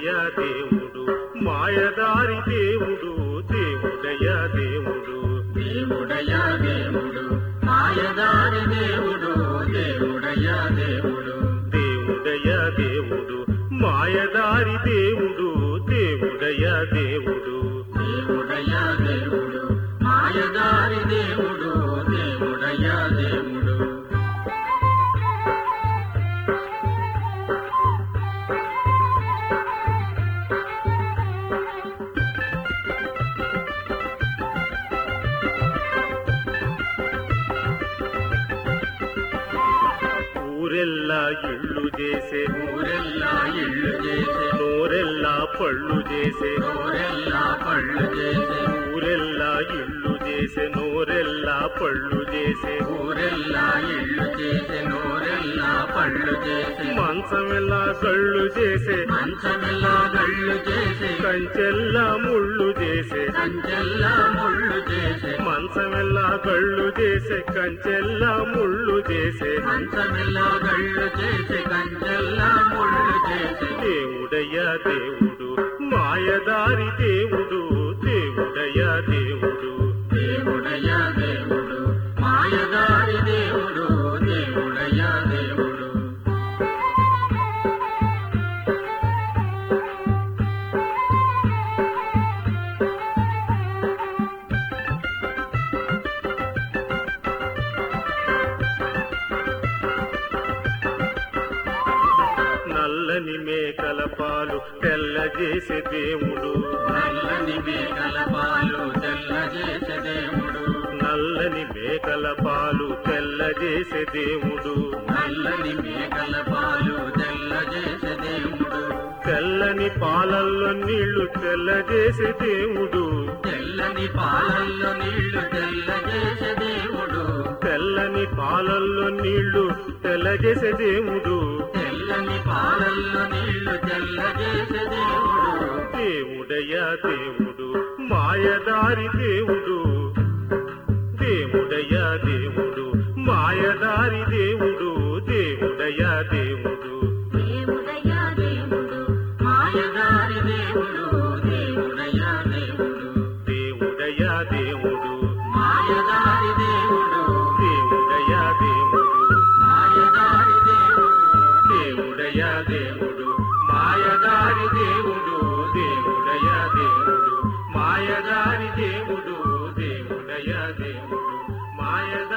దేవుడయ్యా దేవుడు మాయదారి దేవుడు దేవుడయ్యా దేవుడు దేవుడయ్యా దేవుడు మాయదారి దేవుడు దేవుడయ్యా దేవుడు దేవుడయ్యా దేవుడు మాయదారి దేవుడు దేవుడయ్యా దేవుడు దేవుడయ్యా దేవుడు మాయదారి దేవుడు దేవుడయ్యా దేవుడు ఊరెల్లా ఇళ్ళు చేసే ఊరెల్లా ఇళ్ళు చేసే నోరెల్లా పళ్ళు చేసే ఊరెల్లా పళ్ళు చేసే ఊరెల్లా ఇళ్ళు చేసే నోరెల్లా పళ్ళు చేసే ఊరెల్లా ఇళ్ళు చేసే నోరెల్లా పళ్ళు చేసే మంచమెల్లా కళ్ళు చేసే మంచమెల్లా గళ్ళు చేసే కంచెల్లా ముళ్ళు చేసే కంచెల్లా ముళ్ళు చేసే మంచమెల్లా కళ్ళు చేసే కంచెల్లా ముళ్ళు చేసే మంచమెల్లా గళ్ళు చేసే కంచెల్లా ముళ్ళు చేసే దేవుడయ్యా దేవుడు మాయదారి దేవుడు దేవుడయ్యా దేవుడు దేవుడయ్యా దేవుడు మాయదారి దేవుడు దేవుడయ్యా దేవుడు నల్లని మేకల పాలు తెల్ల చేసే దేవుడు నల్లని మేకల పాలు తెల్ల చేసే దేవుడు నల్లని మేకల పాలు తెల్ల చేసే దేవుడు నల్లని మేకల పాలు తెల్ల చేసే దేవుడు తెల్లని పాలల్లో నీళ్లు తెల్ల చేసే దేవుడు తెల్లని పాలల్లో నీళ్లు తెల్ల చేసే దేవుడు తెల్లని పాలల్లో నీళ్లు తెల్ల చేసే దేవుడు తెల్లని పాలల్లో నీళ్లు తెల్ల చేసే దేవుడు దేవుడయ్యా దేవుడు మాయదారి దేవుడు దేవుడయ్యా దేవుడు మాయదారి దేవుడు దేవుడయ్యా దేవుడు దేవుడయ్యా దేవుడు మాయదారి దేవుడు దేవుడయ్యా దేవుడు దేవుడయ్యా దేవుడు మాయదారి దేవుడు దేవుడయ్యా దేవుడు మాయదారి దేవుడు దేవుడయ్యా దేవుడు మాయదారి దేవుడు దేవుడయ్యా దేవుడు మాయదారి దేవుడు దేవుడయ్యా దేవుడు మాయదారి